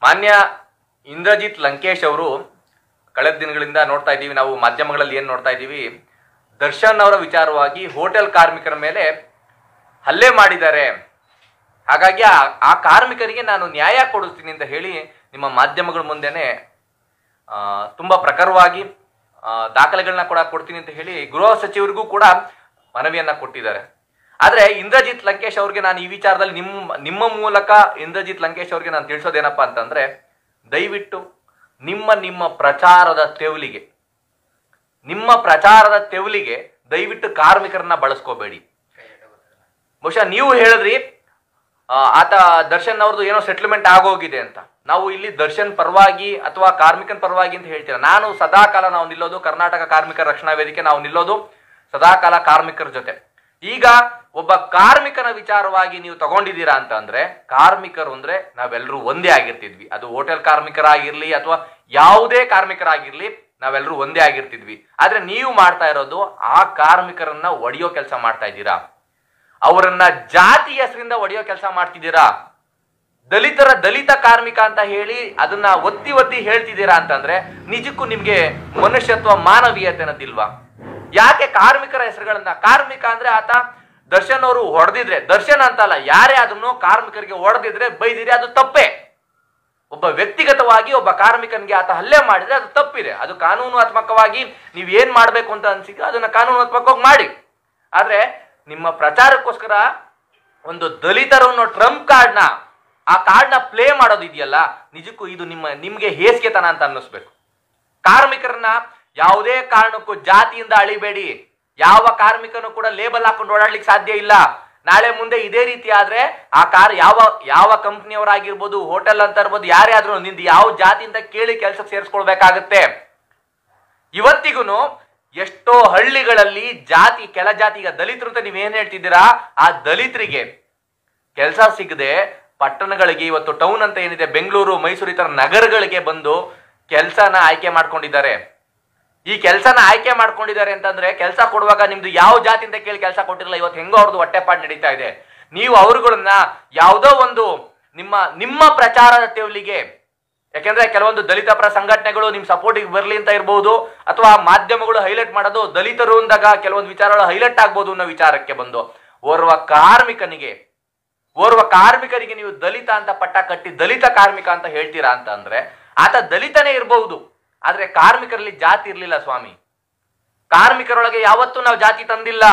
ಮಾನ್ಯ ಇಂದ್ರಜಿತ್ ಲಂಕೇಶ್ ಅವರು ಕಳೆದ ದಿನಗಳಿಂದ ನೋಡ್ತಾ ಇದ್ದೀವಿ ನಾವು ಮಾಧ್ಯಮಗಳಲ್ಲಿ ಏನು ನೋಡ್ತಾ ಇದ್ದೀವಿ ದರ್ಶನ್ ಅವರ ವಿಚಾರವಾಗಿ ಹೋಟೆಲ್ ಕಾರ್ಮಿಕರ ಮೇಲೆ ಹಲ್ಲೆ ಮಾಡಿದ್ದಾರೆ ಹಾಗಾಗಿ ಆ ಆ ಕಾರ್ಮಿಕರಿಗೆ ನಾನು ನ್ಯಾಯ ಕೊಡಿಸ್ತೀನಿ ಅಂತ ಹೇಳಿ ನಿಮ್ಮ ಮಾಧ್ಯಮಗಳ ಮುಂದೆನೆ ಆ, ತುಂಬಾ ಪ್ರಖರವಾಗಿ ಆ, ದಾಖಲೆಗಳನ್ನ ಕೂಡ ಕೊಡ್ತೀನಿ ಅಂತ ಹೇಳಿ ಗೃಹ ಸಚಿವರಿಗೂ ಕೂಡ ಮನವಿಯನ್ನ ಕೊಟ್ಟಿದ್ದಾರೆ ಆದ್ರೆ ಇಂದ್ರಜಿತ್ ಲಂಕೇಶ್ ಅವ್ರಿಗೆ ನಾನು ಈ ವಿಚಾರದಲ್ಲಿ ನಿಮ್ಮ ನಿಮ್ಮ ಮೂಲಕ ಇಂದ್ರಜಿತ್ ಲಂಕೇಶ್ ಅವ್ರಿಗೆ ನಾನು ತಿಳಿಸೋದೇನಪ್ಪ ಅಂತಂದ್ರೆ ದಯವಿಟ್ಟು ನಿಮ್ಮ ನಿಮ್ಮ ಪ್ರಚಾರದ ತೆವಲಿಗೆ ನಿಮ್ಮ ಪ್ರಚಾರದ ತೆವಲಿಗೆ ದಯವಿಟ್ಟು ಕಾರ್ಮಿಕರನ್ನ ಬಳಸ್ಕೋಬೇಡಿ ಬಹುಶಃ ನೀವು ಹೇಳಿದ್ರಿ ಆ, ಆತ ದರ್ಶನ್ ಅವ್ರದ್ದು ಏನೋ ಸೆಟ್ಲ್ಮೆಂಟ್ ಆಗೋಗಿದೆ ಅಂತ ನಾವು ಇಲ್ಲಿ ದರ್ಶನ್ ಪರವಾಗಿ ಅಥವಾ ಕಾರ್ಮಿಕನ ಪರವಾಗಿ ಅಂತ ಹೇಳ್ತೀರ ನಾನು ಸದಾಕಾಲ ನಾವು ನಿಲ್ಲೋದು ಕರ್ನಾಟಕ ಕಾರ್ಮಿಕರ ರಕ್ಷಣಾ ವೇದಿಕೆ ನಾವು ನಿಲ್ಲೋದು ಸದಾಕಾಲ ಕಾರ್ಮಿಕರ ಜೊತೆ ಈಗ ಒಬ್ಬ ಕಾರ್ಮಿಕನ ವಿಚಾರವಾಗಿ ನೀವು ತಗೊಂಡಿದ್ದೀರಾ ಅಂತ ಅಂದ್ರೆ ಕಾರ್ಮಿಕರು ಅಂದ್ರೆ ನಾವೆಲ್ಲರೂ ಒಂದೇ ಆಗಿರ್ತಿದ್ವಿ ಅದು ಹೋಟೆಲ್ ಕಾರ್ಮಿಕರಾಗಿರ್ಲಿ ಅಥವಾ ಯಾವುದೇ ಕಾರ್ಮಿಕರಾಗಿರ್ಲಿ ನಾವೆಲ್ಲರೂ ಒಂದೇ ಆಗಿರ್ತಿದ್ವಿ ಆದ್ರೆ ನೀವು ಮಾಡ್ತಾ ಇರೋದು ಆ ಕಾರ್ಮಿಕರನ್ನ ಒಡೆಯೋ ಕೆಲಸ ಮಾಡ್ತಾ ಇದ್ದೀರಾ ಅವರನ್ನ ಜಾತಿ ಹೆಸರಿಂದ ಒಡೆಯೋ ಕೆಲಸ ಮಾಡ್ತಿದ್ದೀರಾ ದಲಿತರ ದಲಿತ ಕಾರ್ಮಿಕ ಅಂತ ಹೇಳಿ ಅದನ್ನ ಒತ್ತಿ ಒತ್ತಿ ಹೇಳ್ತಿದ್ದೀರಾ ಅಂತಂದ್ರೆ ನಿಜಕ್ಕೂ ನಿಮ್ಗೆ ಮನುಷ್ಯತ್ವ ಮಾನವೀಯತೆ ಅನ್ನೋದಿಲ್ವಾ ಯಾಕೆ ಕಾರ್ಮಿಕರ ಹೆಸರುಗಳನ್ನ ಕಾರ್ಮಿಕ ಅಂದ್ರೆ ಆತ ದರ್ಶನ್ ಅವರು ಹೊಡೆದಿದ್ರೆ ದರ್ಶನ್ ಅಂತಲ್ಲ ಯಾರೇ ಅದನ್ನು ಕಾರ್ಮಿಕರಿಗೆ ಹೊಡೆದಿದ್ರೆ ಬೈದಿದ್ರೆ ಅದು ತಪ್ಪೇ ಒಬ್ಬ ವ್ಯಕ್ತಿಗತವಾಗಿ ಒಬ್ಬ ಕಾರ್ಮಿಕನಿಗೆ ಆತ ಹಲ್ಲೆ ಮಾಡಿದ್ರೆ ಅದು ತಪ್ಪಿದೆ ಅದು ಕಾನೂನಾತ್ಮಕವಾಗಿ ನೀವ್ ಏನ್ ಮಾಡ್ಬೇಕು ಅಂತ ಅನ್ಸಿದ್ರೆ ಅದನ್ನ ಕಾನೂನಾತ್ಮಕವಾಗಿ ಮಾಡಿ ಆದ್ರೆ ನಿಮ್ಮ ಪ್ರಚಾರಕ್ಕೋಸ್ಕರ ಒಂದು ದಲಿತರು ಅನ್ನೋ ಟ್ರಂಪ್ ಕಾರ್ಡ್ನ ಆ ಕಾರ್ಡ್ನ ಪ್ಲೇ ಮಾಡೋದಿದೆಯಲ್ಲ ನಿಜಕ್ಕೂ ಇದು ನಿಮ್ಮ ನಿಮ್ಗೆ ಹೇಸಿಗೆತನ ಅಂತ ಅನ್ನಿಸ್ಬೇಕು ಕಾರ್ಮಿಕರನ್ನ ಯಾವುದೇ ಕಾರಣಕ್ಕೂ ಜಾತಿಯಿಂದ ಅಳಿಬೇಡಿ ಯಾವ ಕಾರ್ಮಿಕನು ಕೂಡ ಲೇಬಲ್ ಹಾಕೊಂಡು ಓಡಾಡ್ಲಿಕ್ಕೆ ಸಾಧ್ಯ ಇಲ್ಲ ನಾಳೆ ಮುಂದೆ ಇದೇ ರೀತಿ ಆದ್ರೆ ಆ ಕಾರ್ ಯಾವ ಯಾವ ಕಂಪ್ನಿಯವರಾಗಿರ್ಬೋದು ಹೋಟೆಲ್ ಅಂತ ಇರ್ಬೋದು ಯಾರೇ ಆದ್ರೂ ನಿಂದು ಯಾವ ಜಾತಿ ಅಂತ ಕೇಳಿ ಕೆಲಸಕ್ಕೆ ಸೇರಿಸ್ಕೊಳ್ಬೇಕಾಗತ್ತೆ ಇವತ್ತಿಗೂ ಎಷ್ಟೋ ಹಳ್ಳಿಗಳಲ್ಲಿ ಜಾತಿ ಕೆಳ ಜಾತಿ ಈಗ ದಲಿತರು ಅಂತ ನೀವೇನ್ ಹೇಳ್ತಿದ್ದೀರಾ ಆ ದಲಿತರಿಗೆ ಕೆಲಸ ಸಿಗದೆ ಪಟ್ಟಣಗಳಿಗೆ ಇವತ್ತು ಟೌನ್ ಅಂತ ಏನಿದೆ ಬೆಂಗಳೂರು ಮೈಸೂರು ಈ ತರ ನಗರಗಳಿಗೆ ಬಂದು ಕೆಲಸನ ಆಯ್ಕೆ ಮಾಡ್ಕೊಂಡಿದ್ದಾರೆ ಈ ಕೆಲಸನ ಆಯ್ಕೆ ಮಾಡ್ಕೊಂಡಿದ್ದಾರೆ ಅಂತಂದ್ರೆ ಕೆಲಸ ಕೊಡುವಾಗ ನಿಮ್ದು ಯಾವ ಜಾತಿ ಅಂತ ಕೇಳಿ ಕೆಲಸ ಕೊಟ್ಟಿರಲ್ಲ ಇವತ್ತು ಹೆಂಗೋ ಅವ್ರದ್ದು ಹೊಟ್ಟೆಪಾಡು ನಡೀತಾ ಇದೆ ನೀವು ಅವರುಗಳನ್ನ ಯಾವುದೋ ಒಂದು ನಿಮ್ಮ ನಿಮ್ಮ ಪ್ರಚಾರದ ತೆವಲಿಗೆ ಯಾಕೆಂದ್ರೆ ಕೆಲವೊಂದು ದಲಿತ ಪರ ಸಂಘಟನೆಗಳು ನಿಮ್ ಸಪೋರ್ಟಿಗೆ ಬರ್ಲಿ ಅಂತ ಇರ್ಬೋದು ಅಥವಾ ಮಾಧ್ಯಮಗಳು ಹೈಲೈಟ್ ಮಾಡೋದು ದಲಿತರು ಅಂದಾಗ ಕೆಲವೊಂದು ವಿಚಾರಗಳು ಹೈಲೈಟ್ ಆಗ್ಬೋದು ಅನ್ನೋ ವಿಚಾರಕ್ಕೆ ಬಂದು ಓರ್ವ ಕಾರ್ಮಿಕನಿಗೆ ಓರ್ವ ಕಾರ್ಮಿಕರಿಗೆ ನೀವು ದಲಿತ ಅಂತ ಪಟ್ಟ ಕಟ್ಟಿ ದಲಿತ ಕಾರ್ಮಿಕ ಅಂತ ಹೇಳ್ತೀರಾ ಅಂತ ಅಂದ್ರೆ ಆತ ದಲಿತನೇ ಇರಬಹುದು ಆದ್ರೆ ಕಾರ್ಮಿಕರಲ್ಲಿ ಜಾತಿ ಇರ್ಲಿಲ್ಲ ಸ್ವಾಮಿ ಕಾರ್ಮಿಕರೊಳಗೆ ಯಾವತ್ತೂ ನಾವು ಜಾತಿ ತಂದಿಲ್ಲ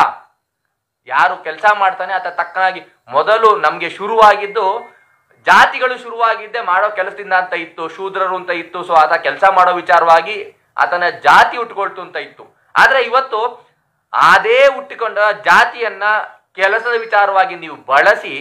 ಯಾರು ಕೆಲಸ ಮಾಡ್ತಾನೆ ಆತ ತಕ್ಕನಾಗಿ ಮೊದಲು ನಮ್ಗೆ ಶುರುವಾಗಿದ್ದು ಜಾತಿಗಳು ಶುರುವಾಗಿದ್ದೆ ಮಾಡೋ ಕೆಲಸದಿಂದ ಅಂತ ಇತ್ತು ಶೂದ್ರರು ಅಂತ ಇತ್ತು ಸೊ ಆತ ಕೆಲಸ ಮಾಡೋ ವಿಚಾರವಾಗಿ ಆತನ ಜಾತಿ ಉಟ್ಕೊಳ್ತು ಅಂತ ಇತ್ತು ಆದ್ರೆ ಇವತ್ತು ಅದೇ ಹುಟ್ಟಿಕೊಂಡ ಜಾತಿಯನ್ನ ಕೆಲಸದ ವಿಚಾರವಾಗಿ ನೀವು ಬಳಸಿ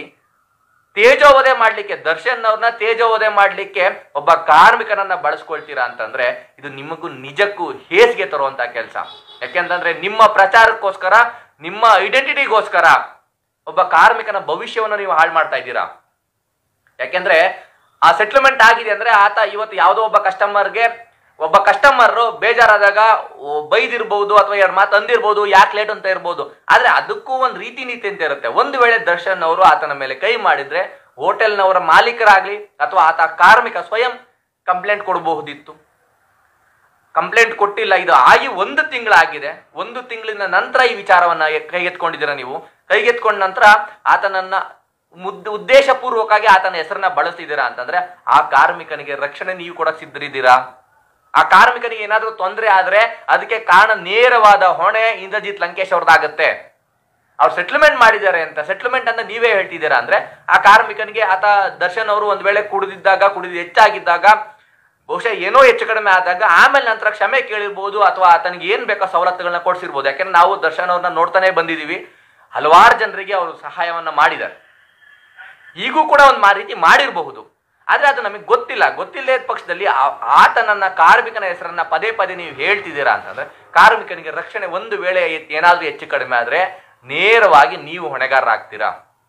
ತೇಜೋವಧೆ ಮಾಡ್ಲಿಕ್ಕೆ ದರ್ಶನ್ ಅವ್ರನ್ನ ತೇಜೋವಧೆ ಮಾಡ್ಲಿಕ್ಕೆ ಒಬ್ಬ ಕಾರ್ಮಿಕನನ್ನ ಬಳಸ್ಕೊಳ್ತೀರಾ ಅಂತಂದ್ರೆ ಇದು ನಿಮಗೂ ನಿಜಕ್ಕೂ ಹೇಸಿಗೆ ತರುವಂತ ಕೆಲಸ ಯಾಕೆಂತಂದ್ರೆ ನಿಮ್ಮ ಪ್ರಚಾರಕ್ಕೋಸ್ಕರ ನಿಮ್ಮ ಐಡೆಂಟಿಟಿಗೋಸ್ಕರ ಒಬ್ಬ ಕಾರ್ಮಿಕನ ಭವಿಷ್ಯವನ್ನು ನೀವು ಹಾಳು ಮಾಡ್ತಾ ಇದ್ದೀರಾ ಯಾಕೆಂದ್ರೆ ಆ ಸೆಟ್ಲ್ಮೆಂಟ್ ಆಗಿದೆ ಅಂದ್ರೆ ಆತ ಇವತ್ತು ಯಾವುದೋ ಒಬ್ಬ ಕಸ್ಟಮರ್ಗೆ ಒಬ್ಬ ಕಸ್ಟಮರ್ ಬೇಜಾರಾದಾಗ ಓ, ಬೈದಿರ್ಬೋದು ಅಥವಾ ಎರಡು ಮಾತು ಅಂದಿರ್ಬೋದು ಯಾಕೆ ಲೇಟ್ ಅಂತ ಇರ್ಬೋದು ಆದ್ರೆ ಅದಕ್ಕೂ ಒಂದು ರೀತಿ ನೀತಿ ಅಂತ ಇರುತ್ತೆ ಒಂದು ವೇಳೆ ದರ್ಶನ್ ಅವರು ಆತನ ಮೇಲೆ ಕೈ ಮಾಡಿದ್ರೆ ಹೋಟೆಲ್ನವರ ಮಾಲೀಕರಾಗ್ಲಿ ಅಥವಾ ಆತ ಕಾರ್ಮಿಕ ಸ್ವಯಂ ಕಂಪ್ಲೇಂಟ್ ಕೊಡಬಹುದಿತ್ತು ಕಂಪ್ಲೇಂಟ್ ಕೊಟ್ಟಿಲ್ಲ ಇದು ಆಗಿ ಒಂದು ತಿಂಗಳಾಗಿದೆ ಒಂದು ತಿಂಗಳಿನ ನಂತರ ಈ ವಿಚಾರವನ್ನ ಎ- ಕೈಗೆತ್ಕೊಂಡಿದ್ದೀರಾ ನೀವು ಕೈಗೆತ್ಕೊಂಡ ನಂತರ ಆತನನ್ನ ಮುದ್ ಉದ್ದೇಶಪೂರ್ವಕವಾಗಿ ಆತನ ಹೆಸರನ್ನ ಬಳಸ್ತಿದ್ದೀರಾ ಅಂತಂದ್ರೆ ಆ ಕಾರ್ಮಿಕನಿಗೆ ರಕ್ಷಣೆ ನೀವು ಕೂಡ ಸಿದ್ಧರಿದ್ದೀರಾ ಆ ಕಾರ್ಮಿಕನಿಗೆ ಏನಾದ್ರೂ ತೊಂದರೆ ಆದ್ರೆ ಅದಕ್ಕೆ ಕಾರಣ ನೇರವಾದ ಹೊಣೆ ಇಂದ್ರಜಿತ್ ಲಂಕೇಶ್ ಅವ್ರದ್ದಾಗತ್ತೆ ಅವ್ರು ಸೆಟ್ಲ್ಮೆಂಟ್ ಮಾಡಿದ್ದಾರೆ ಅಂತ ಸೆಟ್ಲ್ಮೆಂಟ್ ಅಂತ ನೀವೇ ಹೇಳ್ತಿದ್ದೀರಾ ಅಂದ್ರೆ ಆ ಕಾರ್ಮಿಕನಿಗೆ ಆತ ದರ್ಶನ್ ಅವರು ಒಂದ್ ವೇಳೆ ಕುಡಿದಿದ್ದಾಗ ಕುಡಿದು ಹೆಚ್ಚಾಗಿದ್ದಾಗ ಬಹುಶಃ ಏನೋ ಹೆಚ್ಚು ಕಡಿಮೆ ಆದಾಗ ಆಮೇಲೆ ನಂತರ ಕ್ಷಮೆ ಕೇಳಿರ್ಬೋದು ಅಥವಾ ಆತನಿಗೆ ಏನ್ ಬೇಕೋ ಸವಲತ್ತುಗಳನ್ನ ಕೊಡ್ಸಿರ್ಬೋದು ಯಾಕೆಂದ್ರೆ ನಾವು ದರ್ಶನ್ ಅವ್ರನ್ನ ನೋಡ್ತಾನೆ ಬಂದಿದೀವಿ ಹಲವಾರು ಜನರಿಗೆ ಅವರು ಸಹಾಯವನ್ನ ಮಾಡಿದ್ದಾರೆ ಈಗೂ ಕೂಡ ಒಂದು ಮಾ ರೀತಿ ಮಾಡಿರಬಹುದು ಆದ್ರೆ ಅದು ನಮಗೆ ಗೊತ್ತಿಲ್ಲ ಗೊತ್ತಿಲ್ಲದ ಪಕ್ಷದಲ್ಲಿ ಆ- ಆತನನ್ನ ಕಾರ್ಮಿಕನ ಹೆಸರನ್ನ ಪದೇ ಪದೇ ನೀವು ಹೇಳ್ತಿದ್ದೀರಾ ಅಂತಂದ್ರೆ ಕಾರ್ಮಿಕನಿಗೆ ರಕ್ಷಣೆ ಒಂದು ವೇಳೆ ಎತ್- ಏನಾದ್ರೂ ಹೆಚ್ಚು ಕಡಿಮೆ ಆದ್ರೆ ನೇರವಾಗಿ ನೀವು ಹೊಣೆಗಾರರಾಗ್ತೀರಾ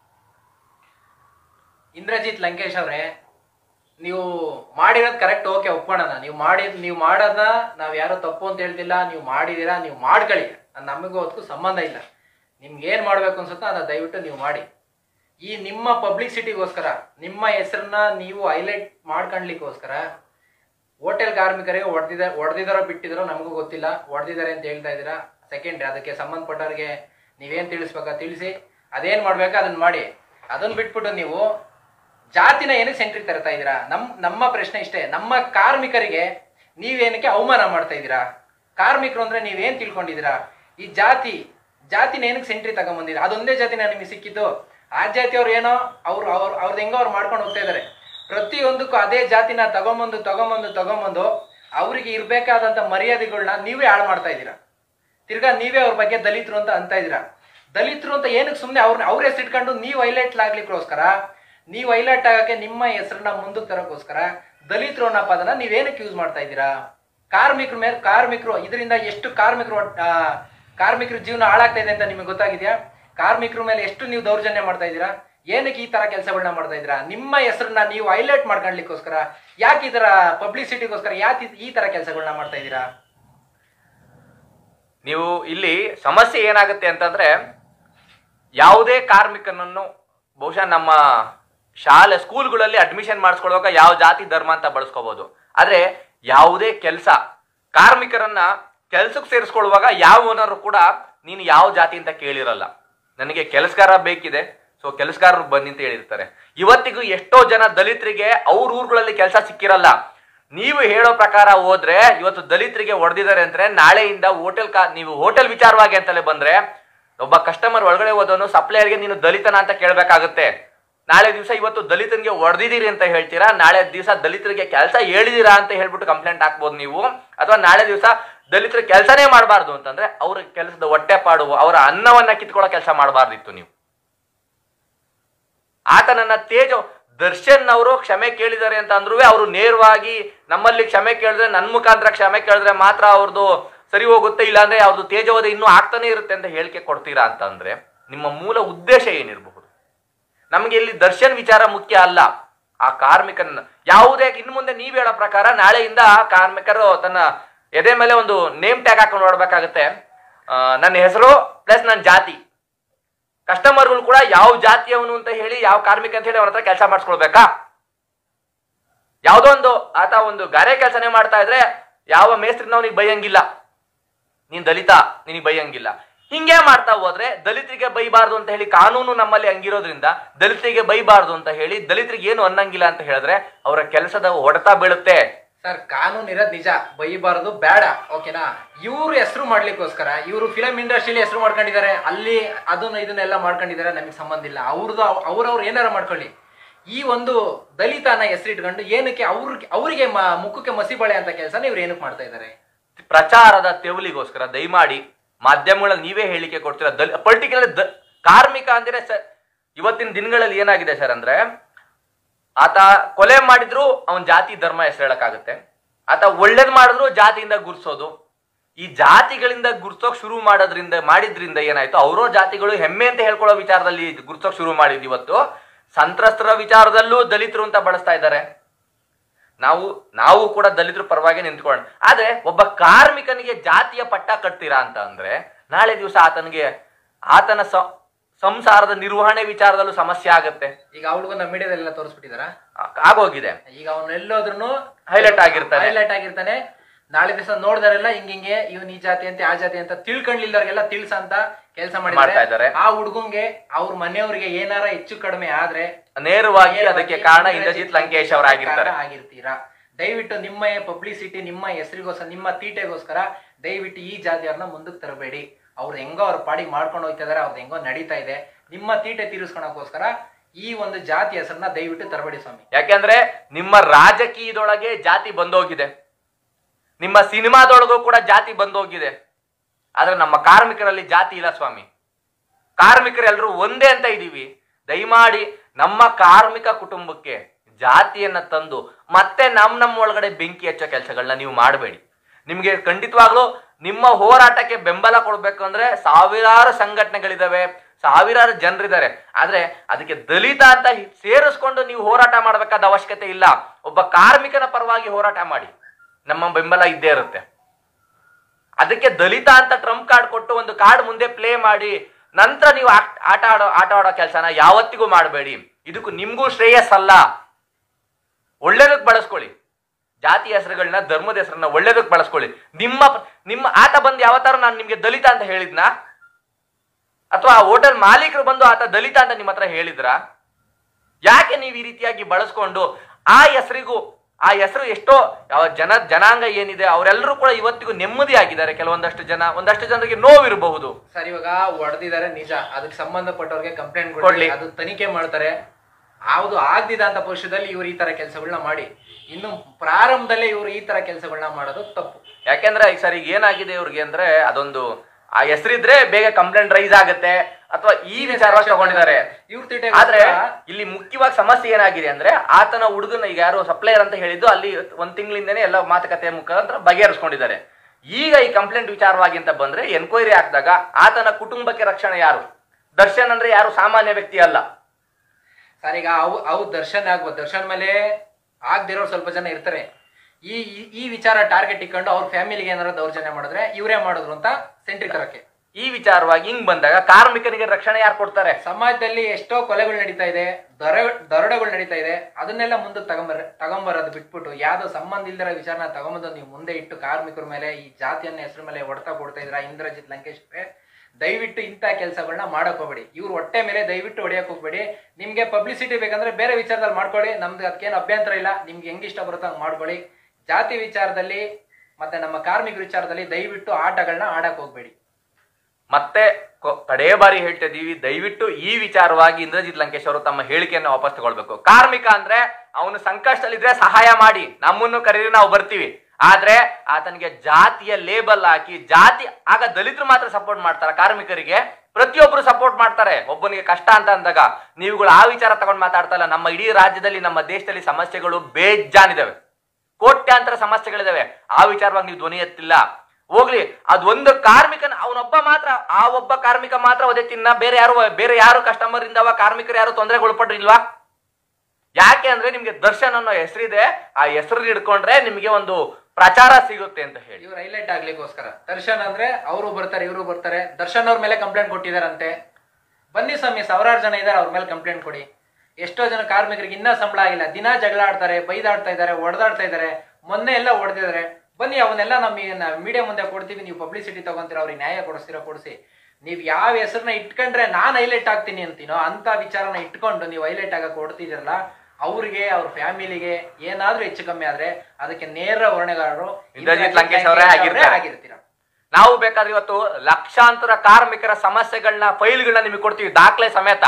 ಇಂದ್ರಜಿತ್ ಲಂಕೇಶ್ ಅವರೇ ನೀವು ಮಾಡಿರೋದು ಕರೆಕ್ಟ್ ಓಕೆ ಒಪ್ಕೊಳ್ಳೋಣ ನೀವು ಮಾಡಿದ್ ನೀವು ಮಾಡೋದನ್ನ ನಾವ್ ಯಾರು ತಪ್ಪು ಅಂತ ಹೇಳ್ತಿಲ್ಲ ನೀವು ಮಾಡಿದೀರಾ ನೀವು ಮಾಡ್ಕೊಳ್ಳಿ ಅದ್ ನಮಗೂ ಅದಕ್ಕೂ ಸಂಬಂಧ ಇಲ್ಲ ನಿಮ್ಗೆ ಏನ್ ಮಾಡ್ಬೇಕು ಅನ್ಸುತ್ತೋ ಅದನ್ನ ದಯವಿಟ್ಟು ನೀವು ಮಾಡಿ ಈ ನಿಮ್ಮ ಪಬ್ಲಿಸಿಟಿಗೋಸ್ಕರ ನಿಮ್ಮ ಹೆಸರನ್ನ ನೀವು ಹೈಲೈಟ್ ಮಾಡ್ಕೊಳ್ಲಿಕ್ಕೋಸ್ಕರ ಹೋಟೆಲ್ ಕಾರ್ಮಿಕರಿಗೆ ಹೊಡೆದಿದ ಹೊಡೆದಿದಾರೋ ಬಿಟ್ಟಿದಾರೋ ನಮಗೂ ಗೊತ್ತಿಲ್ಲ ಹೊಡೆದಿದ್ದಾರೆ ಅಂತ ಹೇಳ್ತಾ ಇದ್ದೀರಾ ಸೆಕೆಂಡ್ರಿ ಅದಕ್ಕೆ ಸಂಬಂಧಪಟ್ಟವ್ರಿಗೆ ನೀವೇನ್ ತಿಳಿಸ್ಬೇಕಾ ತಿಳಿಸಿ ಅದೇನ್ ಮಾಡ್ಬೇಕಾ ಅದನ್ನ ಮಾಡಿ ಅದನ್ನ ಬಿಟ್ಬಿಟ್ಟು ನೀವು ಜಾತಿನ ಏನಕ್ಕೆ ಸೆಂಟ್ರಿಗೆ ತರ್ತಾ ಇದ್ದೀರಾ ನಮ್ ನಮ್ಮ ಪ್ರಶ್ನೆ ಇಷ್ಟೇ ನಮ್ಮ ಕಾರ್ಮಿಕರಿಗೆ ನೀವೇನಕ್ಕೆ ಅವಮಾನ ಮಾಡ್ತಾ ಇದ್ದೀರಾ ಕಾರ್ಮಿಕರು ಅಂದ್ರೆ ನೀವೇನ್ ತಿಳ್ಕೊಂಡಿದ್ದೀರಾ ಈ ಜಾತಿ ಜಾತಿನ ಏನಕ್ಕೆ ಸೆಂಟ್ರಿ ತಗೊಂಬಂದಿರಾ ಅದೊಂದೇ ಜಾತಿನ ನಿಮಗೆ ಸಿಕ್ಕಿದ್ದು ಆ ಜಾತಿಯವ್ರು ಏನೋ ಅವ್ರು ಅವ್ರು ಅವ್ರದ್ದು ಹೆಂಗೋ ಅವ್ರು ಮಾಡ್ಕೊಂಡು ಹೋಗ್ತಾ ಇದಾರೆ ಪ್ರತಿಯೊಂದಕ್ಕೂ ಅದೇ ಜಾತಿನ ತಗೊಂಬಂದು ತಗೊಂಬಂದು ತಗೊಂಬಂದು ಅವ್ರಿಗೆ ಇರ್ಬೇಕಾದಂತ ಮರ್ಯಾದೆಗಳನ್ನ ನೀವೇ ಹಾಳು ಮಾಡ್ತಾ ಇದ್ದೀರಾ ತಿರ್ಗಾ ನೀವೇ ಅವ್ರ ಬಗ್ಗೆ ದಲಿತರು ಅಂತ ಅಂತ ಇದ್ದೀರಾ ದಲಿತರು ಅಂತ ಏನಕ್ಕೆ ಸುಮ್ಮನೆ ಅವ್ರ ಅವ್ರ ಹೆಸರು ಇಟ್ಕೊಂಡು ನೀವು ಹೈಲೈಟ್ ಆಗ್ಲಿಕ್ಕೋಸ್ಕರ ನೀವು ಹೈಲೈಟ್ ಆಗಕ್ಕೆ ನಿಮ್ಮ ಹೆಸರನ್ನ ಮುಂದಕ್ಕೆ ತರೋಕ್ಕೋಸ್ಕರ ದಲಿತರು ಅನ್ನೋ ಪದನ ನೀವೇನಕ್ಕೆ ಯೂಸ್ ಮಾಡ್ತಾ ಇದ್ದೀರಾ ಕಾರ್ಮಿಕರ ಮೇಲೆ ಕಾರ್ಮಿಕರು ಇದರಿಂದ ಎಷ್ಟು ಕಾರ್ಮಿಕರು ಒಟ್- ಆ, ಕಾರ್ಮಿಕರ ಜೀವನ ಹಾಳಾಗ್ತಾ ಇದೆ ಅಂತ ನಿಮಗೆ ಗೊತ್ತಾಗಿದೆಯಾ ಕಾರ್ಮಿಕರ ಮೇಲೆ ಎಷ್ಟು ನೀವು ದೌರ್ಜನ್ಯ ಮಾಡ್ತಾ ಇದ್ದೀರಾ ಏನಕ್ಕೆ ಈ ತರ ಕೆಲಸಗಳನ್ನ ಮಾಡ್ತಾ ಇದ್ದೀರಾ ನಿಮ್ಮ ಹೆಸರನ್ನ ನೀವು ಹೈಲೈಟ್ ಮಾಡ್ಕೊಳ್ಲಿಕ್ಕೋಸ್ಕರ ಯಾಕೆ ಈ ತರ ಪಬ್ಲಿಸಿಟಿಗೋಸ್ಕರ ಯಾಕೆ ಈ ತರ ಕೆಲಸಗಳನ್ನ ಮಾಡ್ತಾ ಇದ್ದೀರಾ ನೀವು ಇಲ್ಲಿ ಸಮಸ್ಯೆ ಏನಾಗುತ್ತೆ ಅಂತಂದ್ರೆ ಯಾವುದೇ ಕಾರ್ಮಿಕನನ್ನು ಬಹುಶಃ ನಮ್ಮ ಶಾಲೆ ಸ್ಕೂಲ್ಗಳಲ್ಲಿ ಅಡ್ಮಿಷನ್ ಮಾಡಿಸ್ಕೊಳ್ಳುವಾಗ ಯಾವ ಜಾತಿ ಧರ್ಮ ಅಂತ ಬಳಸ್ಕೋಬಹುದು ಆದ್ರೆ ಯಾವುದೇ ಕೆಲಸ ಕಾರ್ಮಿಕರನ್ನ ಕೆಲ್ಸಕ್ಕೆ ಸೇರಿಸ್ಕೊಳ್ಳುವಾಗ ಯಾವ ಓನರು ಕೂಡ ನೀನು ಯಾವ ಜಾತಿ ಅಂತ ಕೇಳಿರಲ್ಲ ನನಗೆ ಕೆಲಸಗಾರ ಬೇಕಿದೆ ಸೊ ಕೆಲಸಗಾರರು ಬನ್ನಿ ಅಂತ ಹೇಳಿರ್ತಾರೆ ಇವತ್ತಿಗೂ ಎಷ್ಟೋ ಜನ ದಲಿತರಿಗೆ ಅವ್ರ ಊರುಗಳಲ್ಲಿ ಕೆಲಸ ಸಿಕ್ಕಿರಲ್ಲ ನೀವು ಹೇಳೋ ಪ್ರಕಾರ ಹೋದ್ರೆ ಇವತ್ತು ದಲಿತರಿಗೆ ಹೊಡೆದಿದ್ದಾರೆ ಅಂದ್ರೆ ನಾಳೆಯಿಂದ ಹೋಟೆಲ್ ಕಾ ನೀವು ಹೋಟೆಲ್ ವಿಚಾರವಾಗಿ ಅಂತಲೇ ಬಂದ್ರೆ ಒಬ್ಬ ಕಸ್ಟಮರ್ ಒಳಗಡೆ ಹೋದವನು ಸಪ್ಲೈಯರ್ಗೆ ನೀನು ದಲಿತನ ಅಂತ ಕೇಳಬೇಕಾಗುತ್ತೆ ನಾಳೆ ದಿವಸ ಇವತ್ತು ದಲಿತನಿಗೆ ಹೊಡೆದಿದ್ದೀರಿ ಅಂತ ಹೇಳ್ತೀರಾ ನಾಳೆ ದಿವಸ ದಲಿತರಿಗೆ ಕೆಲಸ ಹೇಳಿದೀರಾ ಅಂತ ಹೇಳ್ಬಿಟ್ಟು ಕಂಪ್ಲೇಂಟ್ ಹಾಕ್ಬೋದು ನೀವು ಅಥವಾ ನಾಳೆ ದಿವಸ ದಲಿತರು ಕೆಲಸನೇ ಮಾಡಬಾರ್ದು ಅಂತಂದ್ರೆ ಅವ್ರ ಕೆಲಸದ ಹೊಟ್ಟೆ ಪಾಡುವ ಅವರ ಅನ್ನವನ್ನ ಕಿತ್ಕೊಳ್ಳೋ ಕೆಲಸ ಮಾಡಬಾರ್ದಿತ್ತು ನೀವು ಆತನನ್ನ ತೇಜ ದರ್ಶನ್ ಅವರು ಕ್ಷಮೆ ಕೇಳಿದ್ದಾರೆ ಅಂತ ಅಂದ್ರೂ ಅವರು ನೇರವಾಗಿ ನಮ್ಮಲ್ಲಿ ಕ್ಷಮೆ ಕೇಳಿದ್ರೆ ನನ್ನ ಮುಖಾಂತರ ಕ್ಷಮೆ ಕೇಳಿದ್ರೆ ಮಾತ್ರ ಅವ್ರದ್ದು ಸರಿ ಹೋಗುತ್ತೆ ಇಲ್ಲಾಂದ್ರೆ ಅವ್ರದ್ದು ತೇಜೋವಧ ಇನ್ನೂ ಆಗ್ತಾನೆ ಇರುತ್ತೆ ಅಂತ ಹೇಳಿಕೆ ಕೊಡ್ತೀರಾ ಅಂತಂದ್ರೆ ನಿಮ್ಮ ಮೂಲ ಉದ್ದೇಶ ಏನಿರಬಹುದು ನಮಗೆ ಇಲ್ಲಿ ದರ್ಶನ್ ವಿಚಾರ ಮುಖ್ಯ ಅಲ್ಲ ಆ ಕಾರ್ಮಿಕನ ಯಾವುದೇ ಇನ್ನು ಮುಂದೆ ನೀವ್ ಹೇಳೋ ಪ್ರಕಾರ ನಾಳೆಯಿಂದ ಆ ಕಾರ್ಮಿಕರು ತನ್ನ ಎದೆ ಮೇಲೆ ಒಂದು ನೇಮ್ ಟ್ಯಾಗ್ ಹಾಕೊಂಡು ನೋಡ್ಬೇಕಾಗತ್ತೆ ಆ, ನನ್ನ ಹೆಸರು ಪ್ಲಸ್ ನನ್ನ ಜಾತಿ ಕಸ್ಟಮರ್ಗಳು ಕೂಡ ಯಾವ ಜಾತಿಯವನು ಅಂತ ಹೇಳಿ ಯಾವ ಕಾರ್ಮಿಕ ಅಂತ ಹೇಳಿ ಅವ್ರ ಹತ್ರ ಕೆಲಸ ಮಾಡಿಸ್ಕೊಳ್ಬೇಕಾ ಯಾವುದೋ ಒಂದು ಆತ ಒಂದು ಗಾರೆ ಕೆಲಸನೇ ಮಾಡ್ತಾ ಇದ್ರೆ ಯಾವ ಮೇಸ್ತ್ರಿನ ಅವನಿಗೆ ಬೈಯಂಗಿಲ್ಲ ನೀನ್ ದಲಿತ ನಿನಗೆ ಬೈಯಂಗಿಲ್ಲ ಹಿಂಗೆ ಮಾಡ್ತಾ ಹೋದ್ರೆ ದಲಿತರಿಗೆ ಬೈಬಾರ್ದು ಅಂತ ಹೇಳಿ ಕಾನೂನು ನಮ್ಮಲ್ಲಿ ಹಂಗಿರೋದ್ರಿಂದ ದಲಿತರಿಗೆ ಬೈಬಾರ್ದು ಅಂತ ಹೇಳಿ ದಲಿತರಿಗೆ ಏನು ಅನ್ನಂಗಿಲ್ಲ ಅಂತ ಹೇಳಿದ್ರೆ ಅವರ ಕೆಲಸದ ಹೊಡೆತ ಬೀಳುತ್ತೆ ಸರ್ ಕಾನೂನು ಇರೋದ್ ನಿಜ ಬೈಬಾರದು ಬೇಡ ಓಕೆನಾ ಇವ್ರು ಹೆಸರು ಮಾಡ್ಲಿಕ್ಕೋಸ್ಕರ ಇವರು ಫಿಲಂ ಇಂಡಸ್ಟ್ರಿಲಿ ಹೆಸರು ಮಾಡ್ಕೊಂಡಿದ್ದಾರೆ ಅಲ್ಲಿ ಅದನ್ನ ಇದನ್ನೆಲ್ಲ ಮಾಡ್ಕೊಂಡಿದ್ದಾರೆ ನಮಗೆ ಸಂಬಂಧ ಇಲ್ಲ ಅವ್ರದ್ದು ಅವ್ರವ್ರು ಏನಾರ ಮಾಡ್ಕೊಳ್ಳಿ ಈ ಒಂದು ದಲಿತನ ಹೆಸರಿಟ್ಕೊಂಡು ಏನಕ್ಕೆ ಅವ್ರಿಗೆ ಅವರಿಗೆ ಮುಖಕ್ಕೆ ಮಸಿಬಳೆ ಅಂತ ಕೆಲಸನ ಇವ್ರು ಏನಕ್ಕೆ ಮಾಡ್ತಾ ಇದ್ದಾರೆ ಪ್ರಚಾರದ ತೆವಲಿಗೋಸ್ಕರ ದಯಮಾಡಿ ಮಾಧ್ಯಮಗಳಲ್ಲಿ ನೀವೇ ಹೇಳಿಕೆ ಕೊಡ್ತೀರಾ ದಲ್ ಪರ್ಟಿಕ್ಯುಲರ್ ದ ಕಾರ್ಮಿಕ ಅಂದ್ರೆ ಸರ್ ಇವತ್ತಿನ ದಿನಗಳಲ್ಲಿ ಏನಾಗಿದೆ ಸರ್ ಅಂದ್ರೆ ಆತ ಕೊಲೆ ಮಾಡಿದ್ರು ಅವನ್ ಜಾತಿ ಧರ್ಮ ಹೆಸರು ಹೇಳಕ್ಕಾಗತ್ತೆ ಆತ ಒಳ್ಳೇದ್ ಮಾಡಿದ್ರು ಜಾತಿಯಿಂದ ಗುರ್ಸೋದು ಈ ಜಾತಿಗಳಿಂದ ಗುರ್ಸೋಕ್ ಶುರು ಮಾಡೋದ್ರಿಂದ ಮಾಡಿದ್ರಿಂದ ಏನಾಯ್ತು ಅವರೋ ಜಾತಿಗಳು ಹೆಮ್ಮೆ ಅಂತ ಹೇಳ್ಕೊಳ್ಳೋ ವಿಚಾರದಲ್ಲಿ ಗುರ್ಸೋಕ್ ಶುರು ಮಾಡಿದ್ ಇವತ್ತು ಸಂತ್ರಸ್ತರ ವಿಚಾರದಲ್ಲೂ ದಲಿತರು ಅಂತ ಬಳಸ್ತಾ ಇದ್ದಾರೆ ನಾವು ನಾವು ಕೂಡ ದಲಿತರ ಪರವಾಗಿ ನಿಂತ್ಕೊಳ್ಳೋಣ ಆದ್ರೆ ಒಬ್ಬ ಕಾರ್ಮಿಕನಿಗೆ ಜಾತಿಯ ಪಟ್ಟ ಕಟ್ತೀರಾ ಅಂತ ಅಂದ್ರೆ ನಾಳೆ ದಿವಸ ಆತನಿಗೆ ಆತನ ಸ- ಸಂಸಾರದ ನಿರ್ವಹಣೆ ವಿಚಾರದಲ್ಲೂ ಸಮಸ್ಯೆ ಆಗತ್ತೆ ಈಗ ಅವಳಿಗೂ ನಮ್ಮ ಮೀಡಿಯಾದಲ್ಲೆಲ್ಲ ತೋರಿಸ್ಬಿಟ್ಟಿದಾರ ಆ- ಆಗೋಗಿದೆ ಈಗ ಅವನು ಎಲ್ಲೋದ್ರೂ ಹೈಲೈಟ್ ಆಗಿರ್ತಾನೆ ಹೈಲೈಟ್ ಆಗಿರ್ತಾನೆ ನಾಳೆ ದಿವಸ ನೋಡಿದಾರೆಲ್ಲ ಹಿಂಗಿಂಗೆ ಇವನ್ ಈ ಜಾತಿ ಅಂತ ಆ ಜಾತಿ ಅಂತ ತಿಳ್ಕೊಂಡಿಲ್ದವ್ರಿಗೆಲ್ಲ ತಿಳ್ಸ ಅಂತ ಕೆಲಸ ಮಾಡ್ತಾ ಇದ್ದಾರೆ. ಮಾಡಿದ್ದಾರೆ ಆ ಹುಡುಗಂಗೆ ಅವ್ರ ಮನೆಯವ್ರಿಗೆ ಏನಾರ ಹೆಚ್ಚು ಕಡಿಮೆ ಆದ್ರೆ ನೇರವಾಗಿ ಅದಕ್ಕೆ ಕಾರಣ ಇಂದ್ರಜಿತ್ ಲಂಕೇಶ್ ಅವರಾಗಿರ್ತಾರೆ ಕಾರಣ ಆಗಿರ್ತೀರಾ ದಯವಿಟ್ಟು ನಿಮ್ಮ ಪಬ್ಲಿಸಿಟಿ ನಿಮ್ಮ ಹೆಸರಿಗೋಸ್ಕರ ನಿಮ್ಮ ತೀಟೆಗೋಸ್ಕರ ದಯವಿಟ್ಟು ಈ ಜಾತಿಯವ್ರನ್ನ ಮುಂದಕ್ಕೆ ತರಬೇಡಿ ಅವ್ರು ಹೆಂಗೋ ಅವ್ರ ಪಾಡಿಗೆ ಮಾಡ್ಕೊಂಡು ಹೋಗ್ತಾ ಇದಾರೆ ಅವ್ರದ್ದು ಹೆಂಗೋ ನಡೀತಾ ಇದೆ ನಿಮ್ಮ ತೀಟೆ ತೀರಿಸ್ಕೊಳಕೋಸ್ಕರ ಈ ಒಂದು ಜಾತಿ ಹೆಸರನ್ನ ದಯವಿಟ್ಟು ತರಬೇಡಿ ಸ್ವಾಮಿ ಯಾಕೆಂದ್ರೆ ನಿಮ್ಮ ರಾಜಕೀಯದೊಳಗೆ ಜಾತಿ ಬಂದೋಗಿದೆ ನಿಮ್ಮ ಸಿನಿಮಾದೊಳಗೂ ಕೂಡ ಜಾತಿ ಬಂದೋಗಿದೆ ಆದ್ರೆ ನಮ್ಮ ಕಾರ್ಮಿಕರಲ್ಲಿ ಜಾತಿ ಇಲ್ಲ ಸ್ವಾಮಿ ಕಾರ್ಮಿಕರೆಲ್ಲರೂ ಒಂದೇ ಅಂತ ಇದೀವಿ ದಯಮಾಡಿ ನಮ್ಮ ಕಾರ್ಮಿಕ ಕುಟುಂಬಕ್ಕೆ ಜಾತಿಯನ್ನ ತಂದು ಮತ್ತೆ ನಮ್ ನಮ್ಮ ಒಳಗಡೆ ಬೆಂಕಿ ಹಚ್ಚೋ ಕೆಲಸಗಳನ್ನ ನೀವು ಮಾಡಬೇಡಿ ನಿಮ್ಗೆ ಖಂಡಿತವಾಗ್ಲೂ ನಿಮ್ಮ ಹೋರಾಟಕ್ಕೆ ಬೆಂಬಲ ಕೊಡ್ಬೇಕು ಅಂದ್ರೆ ಸಾವಿರಾರು ಸಂಘಟನೆಗಳಿದಾವೆ ಸಾವಿರಾರು ಜನರಿದ್ದಾರೆ ಆದ್ರೆ ಅದಕ್ಕೆ ದಲಿತ ಅಂತ ಸೇರಿಸ್ಕೊಂಡು ನೀವು ಹೋರಾಟ ಮಾಡಬೇಕಾದ ಅವಶ್ಯಕತೆ ಇಲ್ಲ ಒಬ್ಬ ಕಾರ್ಮಿಕನ ಪರವಾಗಿ ಹೋರಾಟ ಮಾಡಿ ನಮ್ಮ ಬೆಂಬಲ ಇದ್ದೇ ಇರುತ್ತೆ ಅದಕ್ಕೆ ದಲಿತ ಅಂತ ಟ್ರಂಪ್ ಕಾರ್ಡ್ ಕೊಟ್ಟು ಒಂದು ಕಾರ್ಡ್ ಮುಂದೆ ಪ್ಲೇ ಮಾಡಿ ನಂತರ ನೀವು ಆಟ್- ಆಟ ಆಡೋ ಆಟ ಆಡೋ ಕೆಲಸನ ಯಾವತ್ತಿಗೂ ಮಾಡಬೇಡಿ ಇದಕ್ಕೂ ನಿಮ್ಗೂ ಶ್ರೇಯಸ್ಸಲ್ಲ ಒಳ್ಳೇದಕ್ಕೆ ಬಳಸ್ಕೊಳ್ಳಿ ಜಾತಿ ಹೆಸರುಗಳನ್ನ ಧರ್ಮದ ಹೆಸರನ್ನ ಒಳ್ಳೇದಕ್ಕೆ ಬಳಸ್ಕೊಳ್ಳಿ ನಿಮ್ಮ ನಿಮ್ಮ ಆತ ಬಂದು ಯಾವತ್ತಾರು ನಾನು ನಿಮ್ಗೆ ದಲಿತ ಅಂತ ಹೇಳಿದ್ನಾ ಅಥವಾ ಹೋಟೆಲ್ ಮಾಲೀಕರು ಬಂದು ಆತ ದಲಿತ ಅಂತ ನಿಮ್ಮ ಹತ್ರ ಹೇಳಿದ್ರ ಯಾಕೆ ನೀವು ಈ ರೀತಿಯಾಗಿ ಬಳಸ್ಕೊಂಡು ಆ ಹೆಸರಿಗೂ ಆ ಹೆಸರು ಎಷ್ಟೋ ಯಾವ ಜನ ಜನಾಂಗ ಏನಿದೆ ಅವರೆಲ್ಲರೂ ಕೂಡ ಇವತ್ತಿಗೂ ನೆಮ್ಮದಿ ಆಗಿದ್ದಾರೆ ಕೆಲವೊಂದಷ್ಟು ಜನ ಒಂದಷ್ಟು ಜನರಿಗೆ ನೋವಿರಬಹುದು ಸರ್ ಇವಾಗ ಹೊಡೆದಿದ್ದಾರೆ ನಿಜ ಅದಕ್ಕೆ ಸಂಬಂಧಪಟ್ಟವ್ರಿಗೆ ಕಂಪ್ಲೇಂಟ್ ಕೊಡ್ಲಿ. ಕೊಡ್ಲಿ ಅದು ತನಿಖೆ ಮಾಡ್ತಾರೆ ಯಾವುದು ಆಗ್ದಿದ ಅಂತ ಪಕ್ಷದಲ್ಲಿ ಇವ್ರು ಈ ತರ ಕೆಲಸಗಳನ್ನ ಮಾಡಿ ಇನ್ನು ಪ್ರಾರಂಭದಲ್ಲೇ ಇವ್ರು ಈ ತರ ಕೆಲಸಗಳನ್ನ ಮಾಡೋದು ತಪ್ಪು ಯಾಕೆಂದ್ರೆ ಈಗ ಸರ್ ಈಗ ಏನಾಗಿದೆ ಇವ್ರಿಗೆ ಅಂದ್ರೆ ಅದೊಂದು ಆ ಹೆಸರಿದ್ರೆ ಬೇಗ ಕಂಪ್ಲೇಂಟ್ ರೈಸ್ ಆಗುತ್ತೆ ಅಥವಾ ಈ ವಿಚಾರವಾಗಿ ತಗೊಂಡಿದ್ದಾರೆ ಇವ್ರ ತಿಟ್ಟೆ ಆದ್ರೆ ಇಲ್ಲಿ ಮುಖ್ಯವಾಗಿ ಸಮಸ್ಯೆ ಏನಾಗಿದೆ ಅಂದ್ರೆ ಆತನ ಹುಡುಗನ ಈಗ ಯಾರು ಸಪ್ಲೈಯರ್ ಅಂತ ಹೇಳಿದ್ದು ಅಲ್ಲಿ ಒಂದ್ ತಿಂಗಳಿಂದನೇ ಎಲ್ಲ ಮಾತುಕತೆ ಮುಖಾಂತರ ಬಗೆಹರಿಸ್ಕೊಂಡಿದ್ದಾರೆ ಈಗ ಈ ಕಂಪ್ಲೇಂಟ್ ವಿಚಾರವಾಗಿ ಅಂತ ಬಂದ್ರೆ ಎನ್ಕ್ವೈರಿ ಹಾಕಿದಾಗ ಆತನ ಕುಟುಂಬಕ್ಕೆ ರಕ್ಷಣೆ ಯಾರು ದರ್ಶನ್ ಅಂದ್ರೆ ಯಾರು ಸಾಮಾನ್ಯ ವ್ಯಕ್ತಿ ಅಲ್ಲ ಸರ್ ಈಗ ಅವು ಅವು ದರ್ಶನ್ ಆಗ್ಬೋದು ದರ್ಶನ್ ಮೇಲೆ ಆಗ್ದಿರೋರು ಸ್ವಲ್ಪ ಜನ ಇರ್ತಾರೆ ಈ ಈ- ಈ ವಿಚಾರ ಟಾರ್ಗೆಟ್ ಇಟ್ಕೊಂಡು ಅವ್ರ ಫ್ಯಾಮಿಲಿಗೆ ಏನಾದ್ರು ದೌರ್ಜನ್ಯ ಮಾಡಿದ್ರೆ ಇವರೇ ಮಾಡಿದ್ರು ಅಂತ ಸೆಂಟ್ರಿ ತರಕ್ಕೆ ಈ ವಿಚಾರವಾಗಿ ಹಿಂಗ್ ಬಂದಾಗ ಕಾರ್ಮಿಕನಿಗೆ ರಕ್ಷಣೆ ಯಾರು ಕೊಡ್ತಾರೆ ಸಮಾಜದಲ್ಲಿ ಎಷ್ಟೋ ಕೊಲೆಗಳು ನಡೀತಾ ಇದೆ ದರ ದರೋಡೆಗಳು ನಡೀತಾ ಇದೆ ಅದನ್ನೆಲ್ಲ ಮುಂದಕ್ಕೆ ತಗೊಂಬರ ತಗೊಂಬರೋದು ಬಿಟ್ಬಿಟ್ಟು ಯಾವ್ದೋ ಸಂಬಂಧ ಇಲ್ದಿರೋ ವಿಚಾರನ ತಗೊಂಬಂದು ನೀವು ಮುಂದೆ ಇಟ್ಟು ಕಾರ್ಮಿಕರ ಮೇಲೆ ಈ ಜಾತಿಯನ್ನ ಹೆಸರು ಮೇಲೆ ಹೊಡ್ತಾ ಕೊಡ್ತಾ ಇದ್ರ ಇಂದ್ರಜಿತ್ ಲಂಕೇಶ್ ಅವ್ರೆ, ದಯವಿಟ್ಟು ಇಂಥ ಕೆಲಸಗಳನ್ನ ಮಾಡಕ್ ಹೋಗ್ಬೇಡಿ ಇವ್ರ ಹೊಟ್ಟೆ ಮೇಲೆ ದಯವಿಟ್ಟು ಹೊಡೆಯಕ್ ಹೋಗ್ಬೇಡಿ ನಿಮ್ಗೆ ಪಬ್ಲಿಸಿಟಿ ಬೇಕಂದ್ರೆ ಬೇರೆ ವಿಚಾರದಲ್ಲಿ ಮಾಡ್ಕೊಳ್ಳಿ ನಮ್ದು ಅದಕ್ಕೇನು ಅಭ್ಯಂತರ ಇಲ್ಲ ನಿಮ್ಗೆ ಹೆಂಗ್ ಇಷ್ಟ ಬರುತ್ತೋ ಹಂಗ್ ಮಾಡ್ಕೊಳ್ಳಿ ಜಾತಿ ವಿಚಾರದಲ್ಲಿ ಮತ್ತೆ ನಮ್ಮ ಕಾರ್ಮಿಕ ವಿಚಾರದಲ್ಲಿ ದಯವಿಟ್ಟು ಆಟಗಳನ್ನ ಆಡಕ್ ಹೋಗ್ಬೇಡಿ ಮತ್ತೆ ಕೊ- ಕಡೇ ಬಾರಿ ಹೇಳ್ತಾ ಇದೀವಿ ದಯವಿಟ್ಟು ಈ ವಿಚಾರವಾಗಿ ಇಂದ್ರಜಿತ್ ಲಂಕೇಶ್ ಅವರು ತಮ್ಮ ಹೇಳಿಕೆಯನ್ನು ವಾಪಸ್ ತಗೊಳ್ಬೇಕು ಕಾರ್ಮಿಕ ಅಂದ್ರೆ ಅವನು ಸಂಕಷ್ಟದಲ್ಲಿದ್ರೆ ಸಹಾಯ ಮಾಡಿ ನಮ್ಮನ್ನು ಕರೀರಿ ನಾವು ಬರ್ತೀವಿ ಆದ್ರೆ ಆತನಿಗೆ ಜಾತಿಯ ಲೇಬಲ್ ಹಾಕಿ ಜಾತಿ ಆಗ ದಲಿತರು ಮಾತ್ರ ಸಪೋರ್ಟ್ ಮಾಡ್ತಾರ ಕಾರ್ಮಿಕರಿಗೆ ಪ್ರತಿಯೊಬ್ರು ಸಪೋರ್ಟ್ ಮಾಡ್ತಾರೆ ಒಬ್ಬನಿಗೆ ಕಷ್ಟ ಅಂತ ಅಂದಾಗ ನೀವುಗಳು ಆ ವಿಚಾರ ತಗೊಂಡು ಮಾತಾಡ್ತಾ ಇಲ್ಲ ನಮ್ಮ ಇಡೀ ರಾಜ್ಯದಲ್ಲಿ ನಮ್ಮ ದೇಶದಲ್ಲಿ ಸಮಸ್ಯೆಗಳು ಬೇಜಾನಿದಾವೆ ಕೋಟ್ಯಾಂತರ ಸಮಸ್ಯೆಗಳಿದಾವೆ ಆ ವಿಚಾರವಾಗಿ ನೀವು ಧ್ವನಿ ಎತ್ತಿಲ್ಲ ಹೋಗ್ಲಿ ಅದೊಂದು ಕಾರ್ಮಿಕನ ಅವನೊಬ್ಬ ಮಾತ್ರ ಆ ಒಬ್ಬ ಕಾರ್ಮಿಕ ಮಾತ್ರ ಒದೆ ತಿನ್ನ ಬೇರೆ ಯಾರು ಬೇರೆ ಯಾರು ಕಸ್ಟಮರ್ ಇಂದವ ಕಾರ್ಮಿಕರು ಯಾರು ತೊಂದರೆಗೊಳಪಡ್ರಿಲ್ವಾ ಯಾಕೆ ಅಂದ್ರೆ ನಿಮ್ಗೆ ದರ್ಶನ್ ಅನ್ನೋ ಹೆಸರಿದೆ ಆ ಹೆಸರು ಹಿಡ್ಕೊಂಡ್ರೆ ನಿಮ್ಗೆ ಒಂದು ಪ್ರಚಾರ ಸಿಗುತ್ತೆ ಅಂತ ಹೇಳಿ ಇವ್ರು ಹೈಲೈಟ್ ಆಗ್ಲಿಕ್ಕೋಸ್ಕರ ದರ್ಶನ್ ಅಂದ್ರೆ ಅವರು ಬರ್ತಾರೆ ಇವರು ಬರ್ತಾರೆ ದರ್ಶನ್ ಅವ್ರ ಮೇಲೆ ಕಂಪ್ಲೇಂಟ್ ಕೊಟ್ಟಿದಾರಂತೆ ಬನ್ನಿ ಸ್ವಾಮಿ ಸಾವಿರಾರು ಜನ ಇದಾರೆ ಅವ್ರ ಮೇಲೆ ಕಂಪ್ಲೇಂಟ್ ಕೊಡಿ ಎಷ್ಟೋ ಜನ ಕಾರ್ಮಿಕರಿಗೆ ಇನ್ನೂ ಸಂಬಳ ಆಗಿಲ್ಲ ದಿನ ಜಗಳ ಆಡ್ತಾರೆ ಬೈದಾಡ್ತಾ ಇದ್ದಾರೆ ಹೊಡೆದಾಡ್ತಾ ಇದ್ದಾರೆ ಮೊನ್ನೆ ಎಲ್ಲ ಹೊಡೆದಿದ್ದಾರೆ ಬನ್ನಿ ಅವನ್ನೆಲ್ಲ ನಮ್ಮ ಮೀಡಿಯಾ ಮುಂದೆ ಕೊಡ್ತೀವಿ ನೀವು ಪಬ್ಲಿಸಿಟಿ ತಗೊಂತೀರ ಅವ್ರಿಗೆ ನ್ಯಾಯ ಕೊಡಿಸ್ತೀರಾ ಕೊಡಿಸಿ ನೀವು ಯಾವ ಹೆಸರನ್ನ ಇಟ್ಕೊಂಡ್ರೆ ನಾನು ಹೈಲೈಟ್ ಆಗ್ತೀನಿ ಅಂತೀನೋ ಅಂತ ವಿಚಾರನ ಇಟ್ಕೊಂಡು ನೀವು ಹೈಲೈಟ್ ಆಗಕ್ಕೆ ಕೊಡ್ತಿದ್ದೀರಲ್ಲ ಅವ್ರಿಗೆ ಅವ್ರ ಫ್ಯಾಮಿಲಿಗೆ ಏನಾದ್ರೂ ಹೆಚ್ಚು ಕಮ್ಮಿ ಆದ್ರೆ ಅದಕ್ಕೆ ನೇರ ಹೊಣೆಗಾರರು ಇಂದ್ರಜಿತ್ ಲಂಕೇಶ್ ಅವರೇ ಅವರೇ ಆಗಿರ್ತಾರೆ. ಆಗಿರ್ತೀರ ನಾವು ಬೇಕಾದ್ರೆ ಇವತ್ತು ಲಕ್ಷಾಂತರ ಕಾರ್ಮಿಕರ ಸಮಸ್ಯೆಗಳನ್ನ ಫೈಲ್ಗಳನ್ನ ನಿಮಗೆ ಕೊಡ್ತೀವಿ ದಾಖಲೆ ಸಮೇತ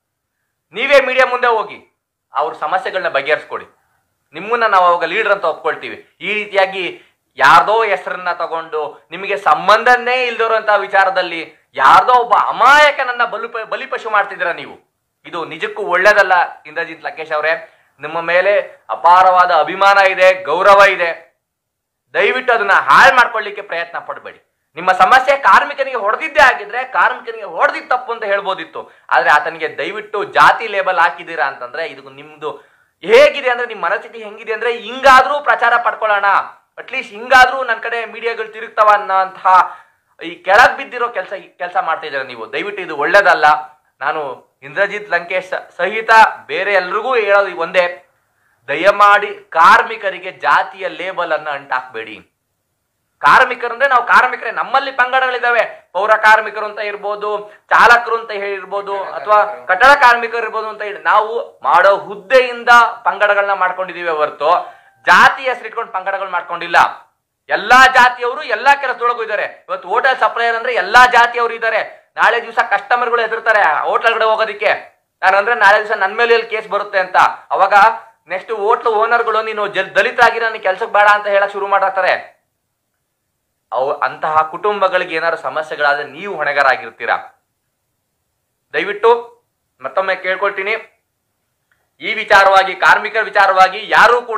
ನೀವೇ ಮೀಡಿಯಾ ಮುಂದೆ ಹೋಗಿ ಅವ್ರ ಸಮಸ್ಯೆಗಳನ್ನ ಬಗೆಹರಿಸ್ಕೊಡಿ ನಿಮ್ಮನ್ನ ನಾವು ಅವಾಗ ಲೀಡರ್ ಅಂತ ಒಪ್ಕೊಳ್ತೀವಿ ಈ ರೀತಿಯಾಗಿ ಯಾರ್ದೋ ಹೆಸರನ್ನ ತಗೊಂಡು ನಿಮಗೆ ಸಂಬಂಧನೇ ಇಲ್ದಿರೋಂಥ ವಿಚಾರದಲ್ಲಿ ಯಾರ್ದೋ ಒಬ್ಬ ಅಮಾಯಕನನ್ನ ಬಲು ಬಲಿಪಶು ಮಾಡ್ತಿದ್ದೀರಾ ನೀವು ಇದು ನಿಜಕ್ಕೂ ಒಳ್ಳೇದಲ್ಲ ಇಂದ್ರಜಿತ್ ಲಂಕೇಶ್ ಅವರೇ ನಿಮ್ಮ ಮೇಲೆ ಅಪಾರವಾದ ಅಭಿಮಾನ ಇದೆ ಗೌರವ ಇದೆ ದಯವಿಟ್ಟು ಅದನ್ನ ಹಾಳು ಮಾಡ್ಕೊಳ್ಳಿಕ್ಕೆ ಪ್ರಯತ್ನ ಪಡಬೇಡಿ ನಿಮ್ಮ ಸಮಸ್ಯೆ ಕಾರ್ಮಿಕನಿಗೆ ಹೊಡೆದಿದ್ದೇ ಆಗಿದ್ರೆ ಕಾರ್ಮಿಕನಿಗೆ ಹೊಡೆದಿದ್ದು ತಪ್ಪು ಅಂತ ಹೇಳ್ಬೋದಿತ್ತು ಆದ್ರೆ ಆತನಿಗೆ ದಯವಿಟ್ಟು ಜಾತಿ ಲೇಬಲ್ ಹಾಕಿದ್ದೀರಾ ಅಂತಂದ್ರೆ ಇದು ನಿಮ್ದು ಹೇಗಿದೆ ಅಂದ್ರೆ ನಿಮ್ಮ ಮನಸ್ಥಿತಿ ಹೆಂಗಿದೆ ಅಂದ್ರೆ ಹಿಂಗಾದ್ರೂ ಪ್ರಚಾರ ಪಡ್ಕೊಳ್ಳೋಣ ಅಟ್ಲೀಸ್ಟ್ ಹಿಂಗಾದ್ರೂ ನನ್ನ ಕಡೆ ಮೀಡಿಯಾಗಳು ತಿರುಗ್ತಾವ ಅನ್ನೋಂತಹ ಈ ಕೆಳಗ್ ಬಿದ್ದಿರೋ ಕೆಲಸ ಕೆಲಸ ಮಾಡ್ತಾ ಇದ್ದೀರಾ ನೀವು ದಯವಿಟ್ಟು ಇದು ಒಳ್ಳೇದಲ್ಲ ನಾನು ಇಂದ್ರಜಿತ್ ಲಂಕೇಶ್ ಸಹಿತ ಬೇರೆ ಎಲ್ರಿಗೂ ಹೇಳೋದು ಒಂದೇ ದಯಮಾಡಿ ಕಾರ್ಮಿಕರಿಗೆ ಜಾತಿಯ ಲೇಬಲ್ ಅನ್ನ ಅಂಟಾಕ್ಬೇಡಿ ಕಾರ್ಮಿಕರಂದ್ರೆ ನಾವು ಕಾರ್ಮಿಕರೇ ನಮ್ಮಲ್ಲಿ ಪಂಗಡಗಳಿದಾವೆ ಪೌರ ಕಾರ್ಮಿಕರು ಅಂತ ಇರ್ಬೋದು ಚಾಲಕರು ಅಂತ ಹೇಳಿರ್ಬೋದು ಅಥವಾ ಕಟ್ಟಡ ಕಾರ್ಮಿಕರು ಇರ್ಬೋದು ಅಂತ ಹೇಳಿ ನಾವು ಮಾಡೋ ಹುದ್ದೆಯಿಂದ ಪಂಗಡಗಳನ್ನ ಮಾಡ್ಕೊಂಡಿದೀವಿ ಹೊರತು ಜಾತಿ ಹೆಸರಿಟ್ಕೊಂಡು ಪಂಗಡಗಳು ಮಾಡ್ಕೊಂಡಿಲ್ಲ ಎಲ್ಲಾ ಜಾತಿಯವರು ಎಲ್ಲಾ ಕೆಲಸದೊಳಗೂ ಇದ್ದಾರೆ ಇವತ್ತು ಹೋಟೆಲ್ ಸಪ್ಲೈಯರ್ ಅಂದ್ರೆ ಎಲ್ಲಾ ಜಾತಿಯವರು ಇದ್ದಾರೆ ನಾಳೆ ದಿವಸ ಕಸ್ಟಮರ್ಗಳು ಹೆದರ್ತಾರೆ ಹೋಟ್ಲ್ ಕಡೆ ಹೋಗೋದಕ್ಕೆ ನಾನು ಅಂದ್ರೆ ನಾಳೆ ದಿವಸ ನನ್ನ ಮೇಲೆ ಎಲ್ಲಿ ಕೇಸ್ ಬರುತ್ತೆ ಅಂತ ಅವಾಗ ನೆಕ್ಸ್ಟ್ ಹೋಟ್ಲ್ ಓನರ್ಗಳು ನೀನು ಜಲ್ ದಲಿತರಾಗಿ ನನಗೆ ಕೆಲ್ಸಕ್ಕೆ ಬೇಡ ಅಂತ ಹೇಳಕ್ ಶುರು ಮಾಡ್ತಾರೆ ಅವು ಅಂತಹ ಕುಟುಂಬಗಳಿಗೆ ಏನಾದ್ರು ಸಮಸ್ಯೆಗಳಾದ್ರೆ ನೀವು ಹೊಣೆಗಾರಾಗಿರ್ತೀರಾ ದಯವಿಟ್ಟು ಮತ್ತೊಮ್ಮೆ ಕೇಳ್ಕೊಳ್ತೀನಿ ಈ ವಿಚಾರವಾಗಿ ಕಾರ್ಮಿಕರ ವಿಚಾರವಾಗಿ ಯಾರೂ ಕೂಡ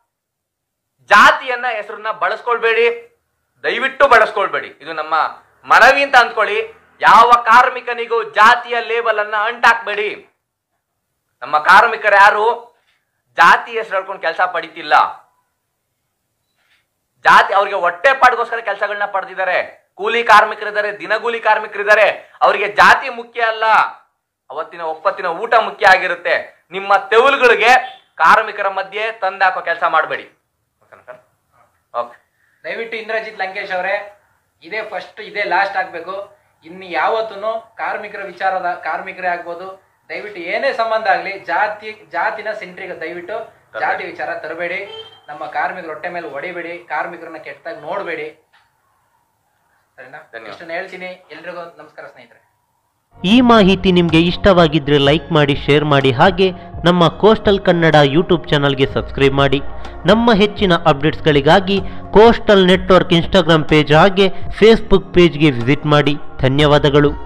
ಜಾತಿಯನ್ನ ಹೆಸರನ್ನ ಬಳಸ್ಕೊಳ್ಬೇಡಿ ದಯವಿಟ್ಟು ಬಳಸ್ಕೊಳ್ಬೇಡಿ ಇದು ನಮ್ಮ ಮನವಿ ಅಂತ ಅಂದ್ಕೊಳ್ಳಿ ಯಾವ ಕಾರ್ಮಿಕನಿಗೂ ಜಾತಿಯ ಲೇಬಲ್ ಅನ್ನ ಅಂಟಾಕ್ಬೇಡಿ ನಮ್ಮ ಕಾರ್ಮಿಕರು ಯಾರು ಜಾತಿ ಹೆಸರು ಹೇಳ್ಕೊಂಡು ಕೆಲಸ ಪಡಿತಿಲ್ಲ ಜಾತಿ ಅವ್ರಿಗೆ ಹೊಟ್ಟೆ ಪಾಡ್ಗೋಸ್ಕರ ಕೆಲಸಗಳನ್ನ ಪಡೆದಿದ್ದಾರೆ ಕೂಲಿ ಕಾರ್ಮಿಕರಿದ್ದಾರೆ ದಿನಗೂಲಿ ಕಾರ್ಮಿಕರಿದ್ದಾರೆ ಅವರಿಗೆ ಜಾತಿ ಮುಖ್ಯ ಅಲ್ಲ ಅವತ್ತಿನ ಒಪ್ಪತ್ತಿನ ಊಟ ಮುಖ್ಯ ಆಗಿರುತ್ತೆ ನಿಮ್ಮ ತೆವಲುಗಳಿಗೆ ಕಾರ್ಮಿಕರ ಮಧ್ಯೆ ತಂದಾಕೋ ಕೆಲಸ ಮಾಡಬೇಡಿ ಓಕೆ ದಯವಿಟ್ಟು ಇಂದ್ರಜಿತ್ ಲಂಕೇಶ್ ಅವರೇ ಇದೇ ಫಸ್ಟ್ ಇದೇ ಲಾಸ್ಟ್ ಆಗ್ಬೇಕು ಇನ್ನು ಯಾವತ್ತೂ ಕಾರ್ಮಿಕರ ವಿಚಾರದ ಕಾರ್ಮಿಕರೇ ಆಗ್ಬೋದು ದಯವಿಟ್ಟು ಏನೇ ಸಂಬಂಧ ಆಗ್ಲಿ ಜಾತಿ ಜಾತಿನ ಸೆಂಟ್ರಿಗೆ ದಯವಿಟ್ಟು ಜಾತಿ ವಿಚಾರ ತರಬೇಡಿ ನಮ್ಮ ಕಾರ್ಮಿಕರ ಹೊಟ್ಟೆ ಮೇಲೆ ಹೊಡಿಬೇಡಿ ಕಾರ್ಮಿಕರನ್ನ ಕೆಟ್ಟದಾಗ ನೋಡಬೇಡಿ ಸರಿನಾ ಧನ್ಯವಾದ. ಇಷ್ಟನ್ನ ಹೇಳ್ತೀನಿ ಎಲ್ರಿಗೂ ನಮಸ್ಕಾರ ಸ್ನೇಹಿತರೆ ಈ ಮಾಹಿತಿ ನಿಮಗೆ ಇಷ್ಟವಾಗಿದ್ದರೆ ಲೈಕ್ ಮಾಡಿ ಶೇರ್ ಮಾಡಿ ಹಾಗೆ ನಮ್ಮ ಕೋಸ್ಟಲ್ ಕನ್ನಡ ಯೂಟ್ಯೂಬ್ ಚಾನಲ್ಗೆ ಸಬ್ಸ್ಕ್ರೈಬ್ ಮಾಡಿ ನಮ್ಮ ಹೆಚ್ಚಿನ ಅಪ್ಡೇಟ್ಸ್ಗಳಿಗಾಗಿ ಕೋಸ್ಟಲ್ ನೆಟ್ವರ್ಕ್ ಇನ್ಸ್ಟಾಗ್ರಾಮ್ ಪೇಜ್ ಹಾಗೆ ಫೇಸ್ಬುಕ್ ಪೇಜ್ಗೆ ವಿಸಿಟ್ ಮಾಡಿ ಧನ್ಯವಾದಗಳು